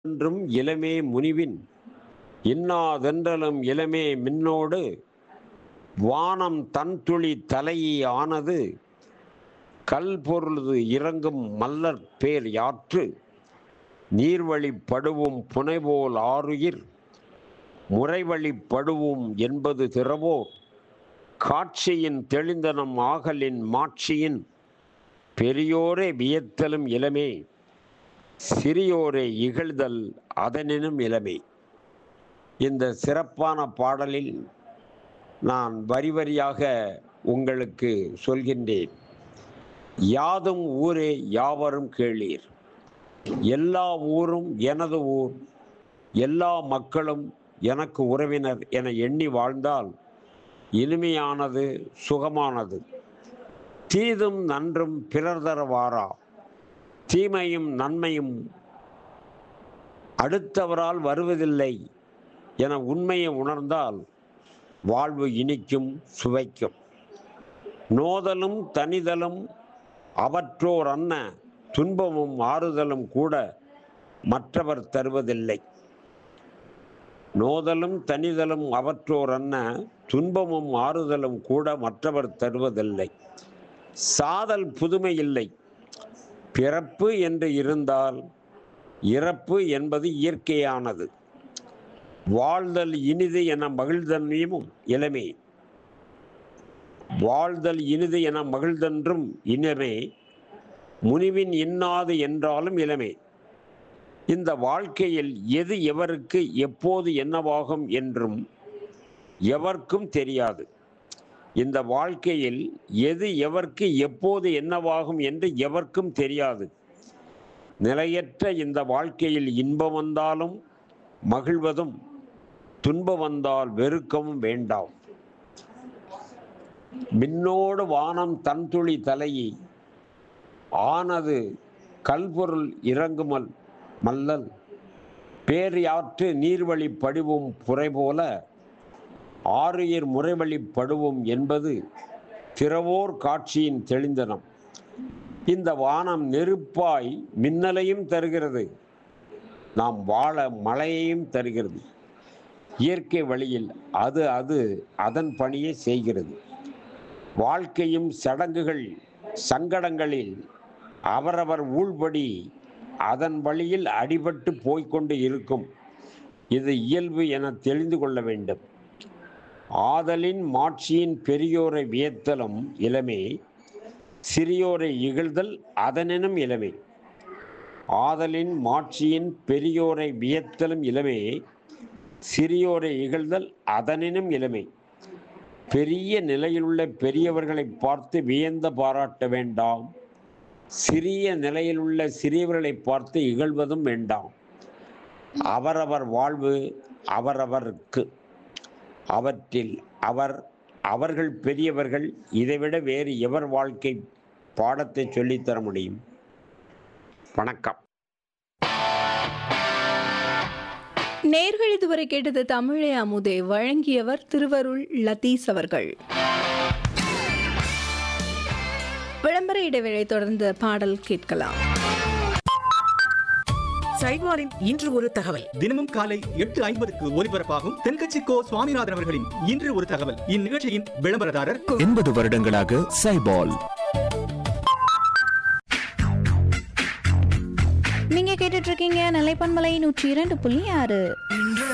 என்றும் இளமே முனிவின் இன்னாதென்றலும் இளமே மின்னோடு வானம் தன்துளி தலையை ஆனது கல் பொருளது இறங்கும் மல்லற் பேர் யாற்று நீர்வழி படுவும் புனைபோல் ஆறுயிர் முறைவழி படுவும் என்பது திறவோர் காட்சியின் தெளிந்தனம் ஆகலின் மாட்சியின் பெரியோரே வியத்தலும் இளமே சிறியோரை இகழ்தல் அதனினும் இளமை இந்த சிறப்பான பாடலில் நான் வரி வரியாக உங்களுக்கு சொல்கின்றேன் யாதும் ஊரே யாவரும் கேளீர் எல்லா ஊரும் எனது ஊர் எல்லா மக்களும் எனக்கு உறவினர் என எண்ணி வாழ்ந்தால் இனிமையானது சுகமானது தீதும் நன்றும் பிறர் தர வாரா தீமையும் நன்மையும் அடுத்தவரால் வருவதில்லை என உண்மையை உணர்ந்தால் வாழ்வு இனிக்கும் சுவைக்கும் நோதலும் தனிதலும் அவற்றோர் அன்ன துன்பமும் ஆறுதலும் கூட மற்றவர் தருவதில்லை நோதலும் தனிதலும் அவற்றோர் அன்ன துன்பமும் ஆறுதலும் கூட மற்றவர் தருவதில்லை சாதல் புதுமை இல்லை பிறப்பு என்று இருந்தால் இறப்பு என்பது இயற்கையானது வாழ்தல் இனிது என மகிழ்தன்மையும் இளமே வாழ்தல் இனிது என மகிழ்தன்றும் இனமே முனிவின் இன்னாது என்றாலும் இளமே இந்த வாழ்க்கையில் எது எவருக்கு எப்போது என்னவாகும் என்றும் எவர்க்கும் தெரியாது இந்த வாழ்க்கையில் எது எவர்க்கு எப்போது என்னவாகும் என்று எவர்க்கும் தெரியாது நிலையற்ற இந்த வாழ்க்கையில் இன்பம் வந்தாலும் மகிழ்வதும் துன்பம் வந்தால் வெறுக்கவும் வேண்டாம் மின்னோடு வானம் தன்துளி தலையை ஆனது கல்பொருள் இறங்குமல் மல்லல் பேரியாற்று நீர்வழி படிவும் புரை போல ஆறுயிர் முறைவழி படுவும் என்பது திறவோர் காட்சியின் தெளிந்தனம் இந்த வானம் நெருப்பாய் மின்னலையும் தருகிறது நாம் வாழ மழையையும் தருகிறது இயற்கை வழியில் அது அது அதன் பணியை செய்கிறது வாழ்க்கையும் சடங்குகள் சங்கடங்களில் அவரவர் ஊழ்படி அதன் வழியில் அடிபட்டு போய்க்கொண்டு இருக்கும் இது இயல்பு என தெரிந்து கொள்ள வேண்டும் ஆதலின் மாட்சியின் பெரியோரை வியத்தலும் இளமே சிறியோரை இகழ்தல் அதனெனும் இளமே ஆதலின் மாட்சியின் பெரியோரை வியத்தலும் இளமே சிறியோரை இகழ்தல் அதனினும் இளமை பெரிய நிலையிலுள்ள பெரியவர்களை பார்த்து வியந்த பாராட்ட வேண்டாம் சிறிய நிலையிலுள்ள சிறியவர்களை பார்த்து இகழ்வதும் வேண்டாம் அவரவர் வாழ்வு அவரவருக்கு அவற்றில் அவர் அவர்கள் பெரியவர்கள் இதைவிட வேறு எவர் வாழ்க்கை பாடத்தை சொல்லித்தர முடியும் வணக்கம் நேர்கள் இதுவரை கேட்டது தமிழே அமுதே வழங்கியவர் திருவருள் லத்தீஸ் அவர்கள் விளம்பர இடைவேளை தொடர்ந்து பாடல் கேட்கலாம் சைவாரின் இன்று ஒரு தகவல் தினமும் காலை எட்டு ஐம்பதுக்கு ஒலிபரப்பாகும் தென்கட்சி கோ சுவாமிநாதன் அவர்களின் இன்று ஒரு தகவல் இந்நிகழ்ச்சியின் விளம்பரதாரர் எண்பது வருடங்களாக சைபால் நீங்க கேட்டுட்டு இருக்கீங்க நிலைப்பன்மலை நூற்றி இரண்டு புள்ளி ஆறு